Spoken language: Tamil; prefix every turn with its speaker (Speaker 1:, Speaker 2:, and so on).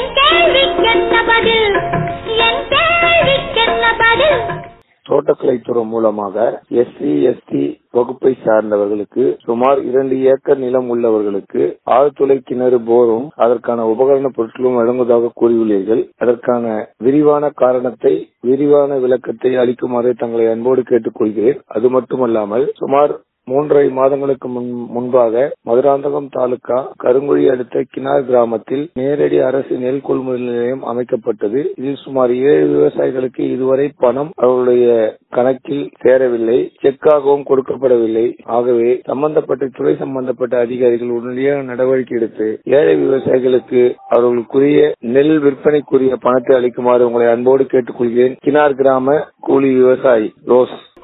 Speaker 1: என் கேள்விக்கென்ன பதில் என் கேள்விக்கென்ன பதில்
Speaker 2: தோட்டக்கலைத்துறை மூலமாக எஸ்சி எஸ்டி வகுப்பை சார்ந்தவர்களுக்கு சுமார் இரண்டு ஏக்கர் நிலம் உள்ளவர்களுக்கு ஆழ்துளை கிணறு போரும் அதற்கான உபகரண பொருட்களும் வழங்குவதாக கூறியுள்ளீர்கள் அதற்கான விரிவான காரணத்தை விரிவான விளக்கத்தை அளிக்குமாறு தங்களை அன்போடு கேட்டுக்கொள்கிறேன் அது மட்டுமல்லாமல் சுமார் மூன்றரை மாதங்களுக்கு முன் முன்பாக மதுராந்தகம் தாலுகா கருங்குழி அடுத்த கினார் கிராமத்தில் நேரடி அரசு நெல் கொள்முதல் நிலையம் அமைக்கப்பட்டது இதில் சுமார் ஏழு விவசாயிகளுக்கு இதுவரை பணம் அவர்களுடைய கணக்கில் சேரவில்லை செக்காகவும் கொடுக்கப்படவில்லை ஆகவே சம்பந்தப்பட்ட துறை சம்பந்தப்பட்ட அதிகாரிகள் உடனடியாக நடவடிக்கை எடுத்து ஏழை விவசாயிகளுக்கு அவர்களுக்குரிய நெல் விற்பனைக்குரிய பணத்தை அளிக்குமாறு உங்களை அன்போடு கேட்டுக்கொள்கிறேன் கினார் கிராம கூலி விவசாயி ரோஸ்